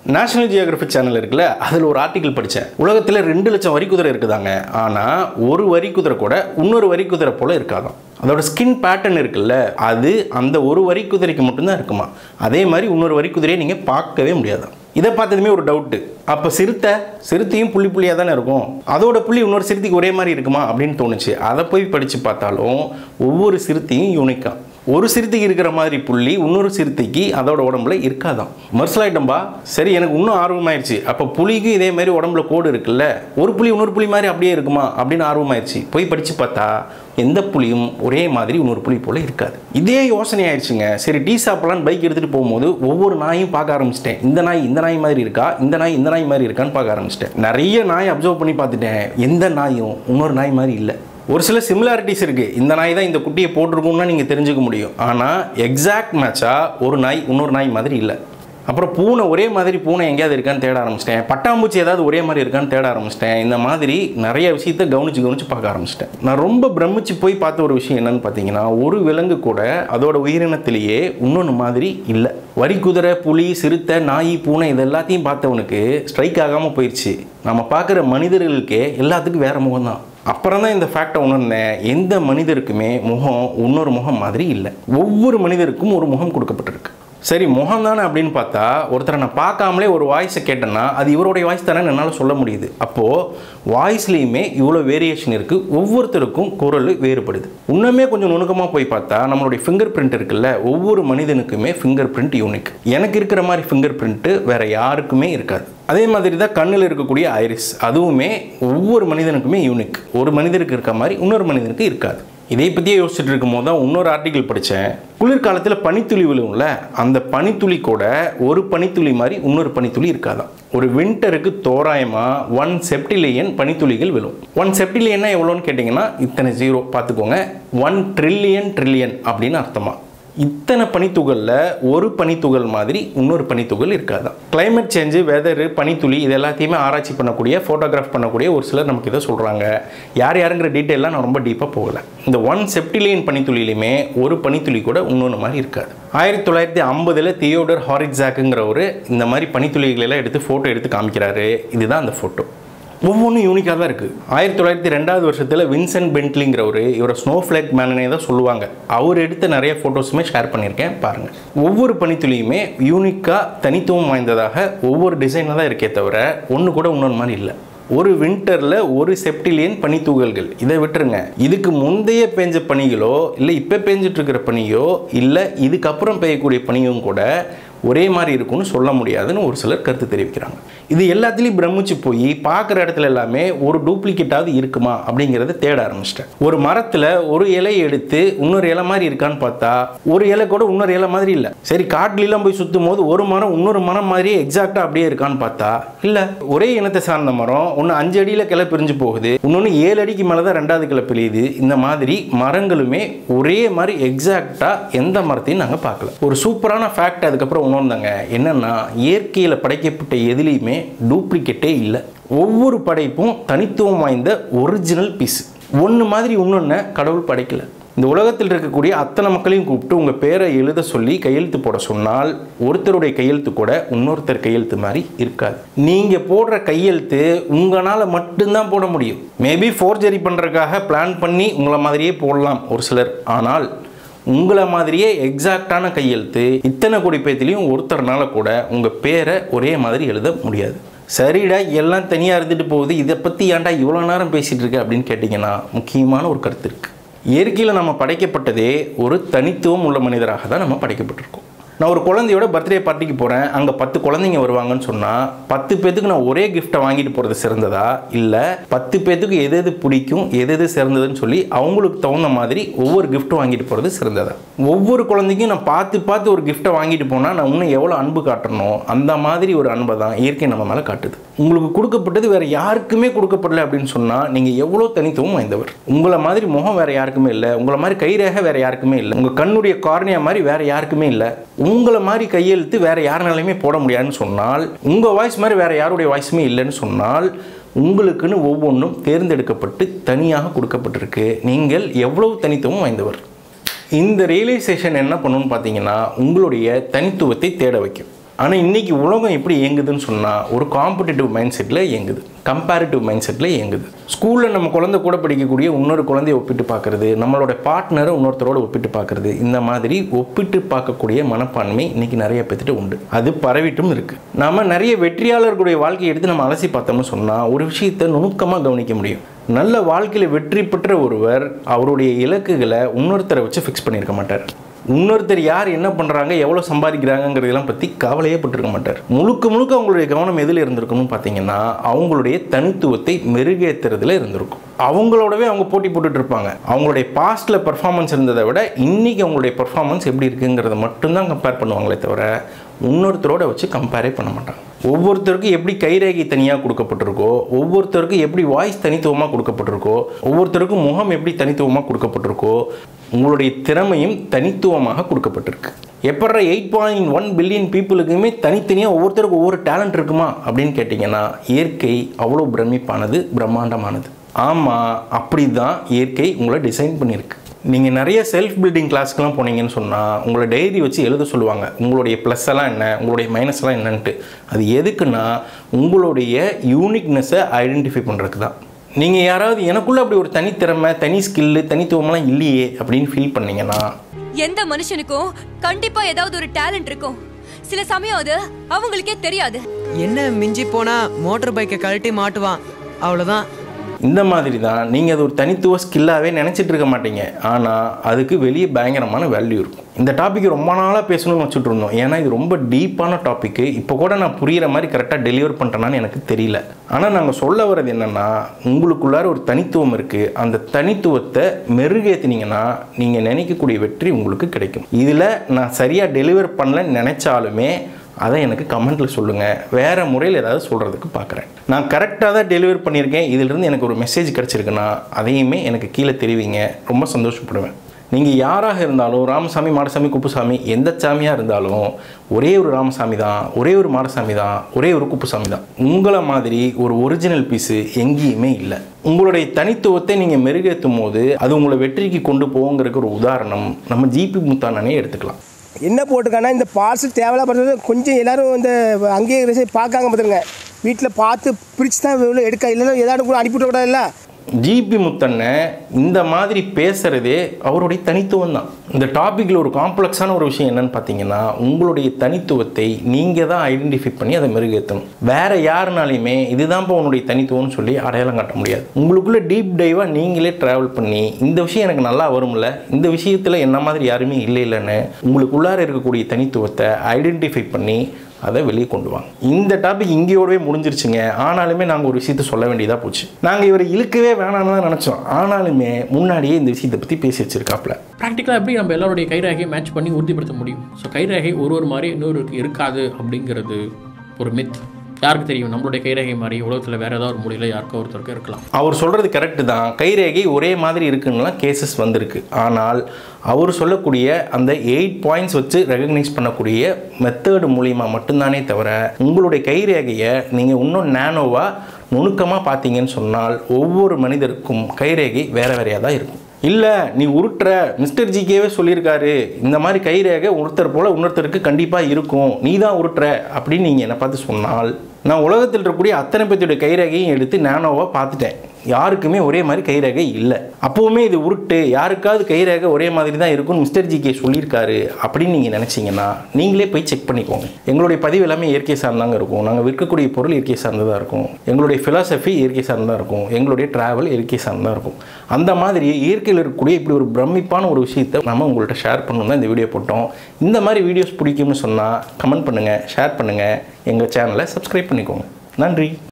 national geographic channel இருக்குல்ல அதில் ஒரு ஆர்டிக்கல் படித்தேன் உலகத்தில் ரெண்டு லட்சம் வரி குதிரை இருக்குதாங்க ஆனால் ஒரு வரி குதிரை கூட இன்னொரு வரி குதிரை போல இருக்காதாம் அதோட ஸ்கின் பேட்டர்ன் இருக்குல்ல அது அந்த ஒரு வரி குதிரைக்கு மட்டும்தான் இருக்குமா அதே மாதிரி இன்னொரு வரி குதிரையை நீங்கள் பார்க்கவே முடியாதாம் இதை பார்த்ததுமே ஒரு டவுட்டு அப்போ சிறுத்தை சிறுத்தையும் புள்ளி புள்ளியாக தானே இருக்கும் அதோட புள்ளி இன்னொரு சிறுத்தைக்கு ஒரே மாதிரி இருக்குமா அப்படின்னு தோணுச்சு அதை போய் படித்து பார்த்தாலும் ஒவ்வொரு சிறுத்தையும் யூனிக்கா ஒரு சிறுத்தைக்கு இருக்கிற மாதிரி புள்ளி இன்னொரு சிறுத்தைக்கு அதோட உடம்புல இருக்காதாம் மர்சலாயிட்டம்பா சரி எனக்கு இன்னும் ஆர்வமாயிருச்சு அப்போ புலிக்கும் இதே மாதிரி உடம்புல கோடு இருக்குல்ல ஒரு புலி இன்னொரு புலி மாதிரி அப்படியே இருக்குமா அப்படின்னு ஆர்வமாயிருச்சு போய் படித்து பார்த்தா எந்த புலியும் ஒரே மாதிரி இன்னொரு புலி போல இருக்காது இதே யோசனை ஆயிடுச்சுங்க சரி டீ சாப்பிடலான்னு பைக் எடுத்துகிட்டு போகும்போது ஒவ்வொரு நாயும் பார்க்க ஆரம்பிச்சிட்டேன் இந்த நாய் இந்த நாய் மாதிரி இருக்கா இந்த நாய் இந்த நாய் மாதிரி இருக்கான்னு பார்க்க ஆரம்பிச்சிட்டேன் நிறைய நாய் அப்சர்வ் பண்ணி பார்த்துட்டேன் எந்த நாயும் இன்னொரு நாய் மாதிரி இல்லை ஒரு சில சிமிலாரிட்டிஸ் இருக்குது இந்த நாய் தான் இந்த குட்டியை போட்டிருக்கும்னா நீங்கள் தெரிஞ்சுக்க முடியும் ஆனால் எக்ஸாக்ட் மேட்சாக ஒரு நாய் இன்னொரு நாய் மாதிரி இல்லை அப்புறம் பூனை ஒரே மாதிரி பூனை எங்கேயாவது இருக்கான்னு தேட ஆரம்பிச்சிட்டேன் பட்டாம்பூச்சி ஏதாவது ஒரே மாதிரி இருக்கான்னு தேட ஆரம்பிச்சிட்டேன் இந்த மாதிரி நிறைய விஷயத்த கவனிச்சு கவனிச்சு பார்க்க ஆரம்பிச்சிட்டேன் நான் ரொம்ப பிரமிச்சு போய் பார்த்த ஒரு விஷயம் என்னன்னு பார்த்தீங்கன்னா ஒரு விலங்கு கூட அதோட உயிரினத்திலேயே இன்னொன்று மாதிரி இல்லை வரி குதிரை புலி சிறுத்தை நாய் பூனை இது எல்லாத்தையும் பார்த்தவனுக்கு ஸ்ட்ரைக் ஆகாமல் போயிடுச்சு நம்ம பார்க்குற மனிதர்களுக்கே எல்லாத்துக்கும் வேற முகம் தான் அப்புறம் தான் இந்த ஃபேக்டை உணர்ந்தேன் எந்த மனிதருக்குமே முகம் இன்னொரு முகம் மாதிரி இல்லை ஒவ்வொரு மனிதருக்கும் ஒரு முகம் கொடுக்கப்பட்டிருக்கு சரி முகம் தானே அப்படின்னு பார்த்தா ஒருத்தரை நான் பார்க்காமலே ஒரு வாய்ஸை கேட்டேன்னா அது இவருடைய வாய்ஸ் தானே என்னால் சொல்ல முடியுது அப்போது வாய்ஸ்லேயுமே இவ்வளோ வேரியேஷன் இருக்குது ஒவ்வொருத்தருக்கும் குரல் வேறுபடுது இன்னுமே கொஞ்சம் நுணுக்கமாக போய் பார்த்தா நம்மளுடைய ஃபிங்கர் பிரிண்ட் இருக்குல்ல ஒவ்வொரு மனிதனுக்குமே ஃபிங்கர் பிரிண்ட் யூனிக் எனக்கு இருக்கிற மாதிரி ஃபிங்கர் பிரிண்ட்டு வேற யாருக்குமே இருக்காது அதே மாதிரி தான் கண்ணில் இருக்கக்கூடிய ஐரிஸ் அதுவுமே ஒவ்வொரு மனிதனுக்குமே யூனிக் ஒரு மனிதருக்கு இருக்க மாதிரி இன்னொரு மனிதனுக்கு இருக்காது இதை பற்றியே யோசிச்சுட்டு இருக்கும்போது தான் இன்னொரு ஆர்டிக்கல் படித்தேன் குளிர்காலத்தில் பனித்துளி விழுவும்ல அந்த பனித்துளி கூட ஒரு பனித்துளி மாதிரி இன்னொரு பனித்துளி இருக்காதான் ஒரு வின்டருக்கு தோராயமாக ஒன் செப்டிலியன் பனித்துளிகள் விழும் ஒன் செப்டிலியன்னா எவ்வளோன்னு கேட்டிங்கன்னா இத்தனை ஜீரோ பார்த்துக்கோங்க ஒன் ட்ரில்லியன் ட்ரில்லியன் அப்படின்னு அர்த்தமா இத்தனை பனித்துகளில் ஒரு பனித்துகள் மாதிரி இன்னொரு பனித்துகள் இருக்காதான் கிளைமேட் சேஞ்சு வெதரு பனித்துளி இது எல்லாத்தையுமே ஆராய்ச்சி பண்ணக்கூடிய ஃபோட்டோகிராஃப் பண்ணக்கூடிய ஒரு சிலர் நமக்கு இதை சொல்கிறாங்க யார் யாருங்கிற டீட்டெயிலாம் நான் ரொம்ப டீப்பாக போகலை இந்த ஒன் செப்டிலியன் பனித்துளியிலுமே ஒரு பனித்துளி கூட இன்னொன்று மாதிரி இருக்காது ஆயிரத்தி தொள்ளாயிரத்தி ஐம்பதில் தியோடர் ஹாரிக்ஸாக்குங்கிறவர் இந்த மாதிரி பனித்துளிகளை எல்லாம் எடுத்து ஃபோட்டோ எடுத்து காமிக்கிறாரு இதுதான் அந்த ஃபோட்டோ ஒவ்வொன்றும் யூனிக்காக தான் இருக்குது ஆயிரத்தி தொள்ளாயிரத்தி ரெண்டாவது வருஷத்தில் வின்சென்ட் பென்ட்லிங்கிறவர் இவரை ஸ்னோ ஃப்ளேக் மேனனே தான் சொல்லுவாங்க அவர் எடுத்த நிறைய ஃபோட்டோஸுமே ஷேர் பண்ணியிருக்கேன் பாருங்கள் ஒவ்வொரு பனித்துளியுமே யூனிக்காக தனித்துவம் வாய்ந்ததாக ஒவ்வொரு டிசைனாக தான் இருக்கே தவிர ஒன்று கூட இன்னொன்று மாதிரி இல்லை ஒரு வின்டரில் ஒரு செப்டிலியன் பனித்தூகல்கள் இதை விட்டுருங்க இதுக்கு முந்தைய பெஞ்ச பனிகளோ இல்லை இப்போ பெஞ்சிட்டு இருக்கிற பனியோ இல்லை இதுக்கப்புறம் பெய்யக்கூடிய பனியும் கூட ஒரே மாதிரி இருக்கும்னு சொல்ல முடியாதுன்னு ஒரு சிலர் கருத்து தெரிவிக்கிறாங்க இது எல்லாத்துலேயும் பிரமிச்சு போய் பார்க்குற இடத்துல எல்லாமே ஒரு டூப்ளிகேட்டாவது இருக்குமா அப்படிங்கிறத தேட ஆரம்பிச்சிட்டேன் ஒரு மரத்தில் ஒரு இலையை எடுத்து இன்னொரு இலை மாதிரி இருக்கான்னு பார்த்தா ஒரு இலை கூட இன்னொரு இலை மாதிரி இல்லை சரி காட்டுலாம் போய் சுற்றும் போது ஒரு மரம் இன்னொரு மரம் மாதிரியே எக்ஸாக்டாக அப்படியே இருக்கான்னு பார்த்தா இல்லை ஒரே இனத்தை சார்ந்த மரம் ஒன்று அஞ்சு அடியில் கிளை பிரிஞ்சு போகுது இன்னொன்று ஏழு அடிக்கு மேலே தான் ரெண்டாவது கிளை பிரியுது இந்த மாதிரி மரங்களுமே ஒரே மாதிரி எக்ஸாக்டாக எந்த மரத்தையும் நாங்கள் பார்க்கல ஒரு சூப்பரான ஃபேக்ட் அதுக்கப்புறம் உணர்ந்தாங்க என்னன்னா இயற்கையில் படைக்கப்பட்ட எதுலேயுமே டூப்ளிகேட்டே இல்லை ஒவ்வொரு படைப்பும் தனித்துவம் வாய்ந்த ஒரிஜினல் பீஸ் ஒன்று மாதிரி இன்னொன்று கடவுள் படைக்கல இந்த உலகத்தில் இருக்கக்கூடிய அத்தனை மக்களையும் கூப்பிட்டு உங்கள் பேரை எழுத சொல்லி கையெழுத்து போட சொன்னால் ஒருத்தருடைய கையெழுத்து கூட இன்னொருத்தர் கையெழுத்து மாதிரி இருக்காது நீங்கள் போடுற கையெழுத்து உங்களால் மட்டும்தான் போட முடியும் மேபி ஃபோர்ஜரி பண்ணுறதுக்காக பிளான் பண்ணி உங்களை மாதிரியே போடலாம் ஒரு சிலர் ஆனால் உங்களை மாதிரியே எக்ஸாக்டான கையெழுத்து இத்தனை கோடி பேத்திலையும் ஒருத்தர்னால கூட உங்கள் பேரை ஒரே மாதிரி எழுத முடியாது சரிடா எல்லாம் தனியாக இருந்துட்டு போகுது இதை பற்றி ஏன்டா இவ்வளோ நேரம் பேசிகிட்டு இருக்க அப்படின்னு கேட்டிங்கன்னா முக்கியமான ஒரு கருத்து இருக்குது இயற்கையில் நம்ம படைக்கப்பட்டதே ஒரு தனித்துவம் உள்ள மனிதராக தான் நம்ம படைக்கப்பட்டிருக்கோம் நான் ஒரு குழந்தையோட பர்த்டே பார்ட்டிக்கு போகிறேன் அங்கே பத்து குழந்தைங்க வருவாங்கன்னு சொன்னால் பத்து பேத்துக்கு நான் ஒரே கிஃப்ட்டை வாங்கிட்டு போகிறது சிறந்ததா இல்லை பத்து பேத்துக்கு எது எது பிடிக்கும் எது எது சிறந்ததுன்னு சொல்லி அவங்களுக்கு தகுந்த மாதிரி ஒவ்வொரு கிஃப்ட்டும் வாங்கிட்டு போகிறது சிறந்ததா ஒவ்வொரு குழந்தைக்கும் நான் பார்த்து பார்த்து ஒரு கிஃப்ட்டை வாங்கிட்டு போனால் நான் இன்னும் எவ்வளோ அன்பு காட்டணும் அந்த மாதிரி ஒரு அன்பை தான் இயற்கை நம்ம மேலே காட்டுது உங்களுக்கு கொடுக்கப்பட்டது வேற யாருக்குமே கொடுக்கப்படல அப்படின்னு சொன்னால் நீங்கள் எவ்வளோ தனித்துவம் வாய்ந்தவர் உங்களை மாதிரி முகம் வேற யாருக்குமே இல்லை உங்களை மாதிரி கைரேகை வேற யாருக்குமே இல்லை உங்கள் கண்ணுடைய கார்னியா மாதிரி வேற யாருக்குமே இல்லை உங்களை மாதிரி கையெழுத்து வேற யாருனாலையுமே போட முடியாதுன்னு சொன்னால் உங்கள் வாய்ஸ் மாதிரி வேற யாருடைய வாய்ஸுமே இல்லைன்னு சொன்னால் உங்களுக்குன்னு ஒவ்வொன்றும் தேர்ந்தெடுக்கப்பட்டு தனியாக கொடுக்கப்பட்டிருக்கு நீங்கள் எவ்வளவு தனித்துவம் வாய்ந்தவர் இந்த ரியலைசேஷன் என்ன பண்ணுன்னு பார்த்தீங்கன்னா உங்களுடைய தனித்துவத்தை தேட வைக்கும் ஆனால் இன்னைக்கு உலகம் எப்படி இயங்குதுன்னு சொன்னால் ஒரு காம்படிட்டிவ் மைண்ட் செட்டில் இயங்குது கம்பேரிட்டிவ் மைண்ட் செட்டில் இயங்குது ஸ்கூலில் நம்ம குழந்தை கூட படிக்கக்கூடிய இன்னொரு குழந்தைய ஒப்பிட்டு பார்க்குறது நம்மளோட பார்ட்னரை இன்னொருத்தரோட ஒப்பிட்டு பார்க்குறது இந்த மாதிரி ஒப்பிட்டு பார்க்கக்கூடிய மனப்பான்மை இன்னைக்கு நிறைய பேர்த்திட்ட உண்டு அது பரவிட்டும் இருக்குது நாம நிறைய வெற்றியாளர்களுடைய வாழ்க்கையை எடுத்து நம்ம அலசி பார்த்தோம்னு சொன்னால் ஒரு விஷயத்தை நுணுக்கமாக கவனிக்க முடியும் நல்ல வாழ்க்கையில் வெற்றி பெற்ற ஒருவர் அவருடைய இலக்குகளை இன்னொருத்தரை வச்சு ஃபிக்ஸ் பண்ணியிருக்க மாட்டார் இன்னொருத்தர் யார் என்ன பண்ணுறாங்க எவ்வளோ சம்பாதிக்கிறாங்கங்கிறதெல்லாம் பற்றி கவலையே பட்டிருக்க மாட்டார் முழுக்க முழுக்க அவங்களுடைய கவனம் எதில் இருந்திருக்கணும்னு பார்த்தீங்கன்னா அவங்களுடைய தனித்துவத்தை மெருகேற்றுறதுல இருந்திருக்கும் அவங்களோடவே அவங்க போட்டி போட்டுட்டு இருப்பாங்க அவங்களுடைய பாஸ்ட்டில் பெர்ஃபார்மன்ஸ் இருந்ததை விட இன்னைக்கு அவங்களுடைய பெர்ஃபார்மன்ஸ் எப்படி இருக்குங்கிறத மட்டும்தான் கம்பேர் பண்ணுவாங்களே தவிர இன்னொருத்தரோட வச்சு கம்பேரே பண்ண மாட்டாங்க ஒவ்வொருத்தருக்கும் எப்படி கைரேகை தனியாக கொடுக்கப்பட்டிருக்கோ ஒவ்வொருத்தருக்கும் எப்படி வாய்ஸ் தனித்துவமாக கொடுக்கப்பட்டிருக்கோ ஒவ்வொருத்தருக்கும் முகம் எப்படி தனித்துவமாக கொடுக்கப்பட்டிருக்கோ உங்களுடைய திறமையும் தனித்துவமாக கொடுக்கப்பட்டிருக்கு எப்பட்ற எயிட் பாயிண்ட் ஒன் பில்லியன் பீப்புளுக்குமே தனித்தனியாக ஒவ்வொருத்தருக்கும் ஒவ்வொரு டேலண்ட் இருக்குமா அப்படின்னு கேட்டிங்கன்னா இயற்கை அவ்வளோ பிரமிப்பானது பிரம்மாண்டமானது ஆமாம் அப்படி தான் இயற்கை உங்களை டிசைன் பண்ணியிருக்கு நீங்கள் நிறைய செல்ஃப் பில்டிங் கிளாஸ்க்கெலாம் போனீங்கன்னு சொன்னால் உங்களை டைரி வச்சு எழுத சொல்லுவாங்க உங்களுடைய ப்ளஸ் எல்லாம் என்ன உங்களுடைய மைனஸ் எல்லாம் என்னன்ட்டு அது எதுக்குன்னா உங்களுடைய யூனிக்னஸை ஐடென்டிஃபை பண்ணுறதுக்கு தான் நீங்கள் யாராவது எனக்குள்ளே அப்படி ஒரு தனித்திறமை தனி ஸ்கில்லு தனித்துவமெல்லாம் இல்லையே அப்படின்னு ஃபீல் பண்ணீங்கன்னா எந்த மனுஷனுக்கும் கண்டிப்பா ஏதாவது ஒரு டேலண்ட் இருக்கும் சில சமயம் அது அவங்களுக்கே தெரியாது என்ன மிஞ்சி போனா மோட்டார் பைக்கை கழட்டி மாட்டுவான் அவ்வளோதான் இந்த மாதிரி தான் நீங்கள் அது ஒரு தனித்துவ ஸ்கில்லாகவே நினச்சிட்டு இருக்க மாட்டீங்க ஆனால் அதுக்கு வெளியே பயங்கரமான வேல்யூ இருக்கும் இந்த டாபிக் ரொம்ப நாளாக பேசணும்னு வச்சுட்டு இருந்தோம் ஏன்னா இது ரொம்ப டீப்பான டாப்பிக்கு இப்போ கூட நான் புரிகிற மாதிரி கரெக்டாக டெலிவர் பண்ணுறேனான்னு எனக்கு தெரியல ஆனால் நாங்கள் சொல்ல வர்றது என்னென்னா உங்களுக்குள்ளார ஒரு தனித்துவம் இருக்குது அந்த தனித்துவத்தை மெருகேற்றினீங்கன்னா நீங்கள் நினைக்கக்கூடிய வெற்றி உங்களுக்கு கிடைக்கும் இதில் நான் சரியாக டெலிவர் பண்ணலன்னு நினச்சாலுமே அதை எனக்கு கமெண்ட்டில் சொல்லுங்கள் வேறு முறையில் ஏதாவது சொல்கிறதுக்கு பார்க்குறேன் நான் கரெக்டாக தான் டெலிவர் பண்ணியிருக்கேன் இதிலிருந்து எனக்கு ஒரு மெசேஜ் கிடச்சிருக்குன்னா அதையுமே எனக்கு கீழே தெரிவிங்க ரொம்ப சந்தோஷப்படுவேன் நீங்கள் யாராக இருந்தாலும் ராமசாமி மாடசாமி குப்புசாமி எந்த சாமியாக இருந்தாலும் ஒரே ஒரு ராமசாமி தான் ஒரே ஒரு மாடசாமி தான் ஒரே ஒரு குப்புசாமி தான் உங்களை மாதிரி ஒரு ஒரிஜினல் பீஸு எங்கேயுமே இல்லை உங்களுடைய தனித்துவத்தை நீங்கள் மெருகேற்றும் போது அது உங்களை வெற்றிக்கு கொண்டு போங்கிறதுக்கு ஒரு உதாரணம் நம்ம ஜிபி முத்தானனே எடுத்துக்கலாம் என்ன போட்டிருக்காங்கன்னா இந்த பார்சல் தேவையில்லாத கொஞ்சம் எல்லாரும் இந்த அங்கேயே ரிசைவ் பார்க்காங்க பார்த்துருங்க வீட்டில் பார்த்து பிரித்து தான் இவ்வளோ எடுக்க இல்லைன்னா ஏதாவது கூட அனுப்பிவிடக்கூடாதுல்ல ஜிபி முத்தண்ணை இந்த மாதிரி பேசுகிறதே அவருடைய தனித்துவம் தான் இந்த டாப்பிக்கில் ஒரு காம்ப்ளெக்ஸான ஒரு விஷயம் என்னன்னு பார்த்தீங்கன்னா உங்களுடைய தனித்துவத்தை நீங்கள் தான் ஐடென்டிஃபை பண்ணி அதை மெருகேற்றணும் வேற யாருனாலையுமே இதுதான் இப்போ உன்னுடைய தனித்துவம்னு சொல்லி அடையாளம் காட்ட முடியாது உங்களுக்குள்ள டீப் டைவாக நீங்களே ட்ராவல் பண்ணி இந்த விஷயம் எனக்கு நல்லா வரும்ல இந்த விஷயத்தில் என்ன மாதிரி யாருமே இல்லை இல்லைன்னு உங்களுக்குள்ளார இருக்கக்கூடிய தனித்துவத்தை ஐடென்டிஃபை பண்ணி அதை வெளியே கொண்டு வாங்க இந்த டாபிக் இங்கேயோடவே முடிஞ்சிருச்சுங்க ஆனாலுமே நாங்கள் ஒரு விஷயத்த சொல்ல வேண்டியதாக போச்சு நாங்கள் இவரை இழுக்கவே வேணாம்னு தான் நினச்சோம் ஆனாலுமே முன்னாடியே இந்த விஷயத்தை பற்றி பேசி வச்சிருக்காப்ல ப்ராக்டிக்கலாக எப்படி நம்ம எல்லாருடைய கைரேகையை மேட்ச் பண்ணி உறுதிப்படுத்த முடியும் ஸோ கைரேகை ஒரு ஒரு மாதிரி இன்னொருக்கு இருக்காது அப்படிங்கிறது ஒரு மித் யாருக்கு தெரியும் நம்மளுடைய கைரேகை மாதிரி உலகத்தில் வேறு ஏதாவது ஒரு முடியல யாருக்கோ ஒருத்தருக்கு இருக்கலாம் அவர் சொல்கிறது கரெக்டு தான் கைரேகை ஒரே மாதிரி இருக்குன்னுலாம் கேசஸ் வந்திருக்கு ஆனால் அவர் சொல்லக்கூடிய அந்த எயிட் பாயிண்ட்ஸ் வச்சு ரெகக்னைஸ் பண்ணக்கூடிய மெத்தேடு மூலிமா மட்டும்தானே தவிர உங்களுடைய கைரேகையை நீங்கள் இன்னும் நேனோவாக நுணுக்கமாக பார்த்தீங்கன்னு சொன்னால் ஒவ்வொரு மனிதருக்கும் கைரேகை வேற வேறையாக தான் இருக்கும் இல்லை நீ உருட்டுற மிஸ்டர் ஜிகேவே சொல்லியிருக்காரு இந்த மாதிரி கைரேகை ஒருத்தர் போல் இன்னொருத்தருக்கு கண்டிப்பாக இருக்கும் நீ தான் உருட்டுற அப்படின்னு நீங்கள் என்னை பார்த்து சொன்னால் நான் உலகத்தில் இருக்கக்கூடிய அத்தனை பேர்த்துடைய கைரேகையும் எடுத்து நானோவாக பார்த்துட்டேன் யாருக்குமே ஒரே மாதிரி கைரேகை இல்லை அப்போவுமே இது உருட்டு யாருக்காவது கைரேகை ஒரே மாதிரி தான் இருக்கும்னு மிஸ்டர் ஜிகே சொல்லியிருக்காரு அப்படின்னு நீங்கள் நினச்சிங்கன்னா நீங்களே போய் செக் பண்ணிக்கோங்க எங்களுடைய பதிவு எல்லாமே இயற்கை சார்ந்தாங்க இருக்கும் நாங்கள் விற்கக்கூடிய பொருள் இயற்கை சார்ந்ததாக இருக்கும் எங்களுடைய ஃபிலாசபி இயற்கை சார்ந்ததாக இருக்கும் எங்களுடைய டிராவல் இயற்கை சார்ந்ததாக இருக்கும் அந்த மாதிரி இயற்கையில் இருக்கக்கூடிய இப்படி ஒரு பிரமிப்பான ஒரு விஷயத்தை நம்ம உங்கள்கிட்ட ஷேர் பண்ணணும் தான் இந்த வீடியோ போட்டோம் இந்த மாதிரி வீடியோஸ் பிடிக்கும்னு சொன்னால் கமெண்ட் பண்ணுங்கள் ஷேர் பண்ணுங்கள் எங்கள் சேனலை சப்ஸ்கிரைப் பண்ணிக்கோங்க நன்றி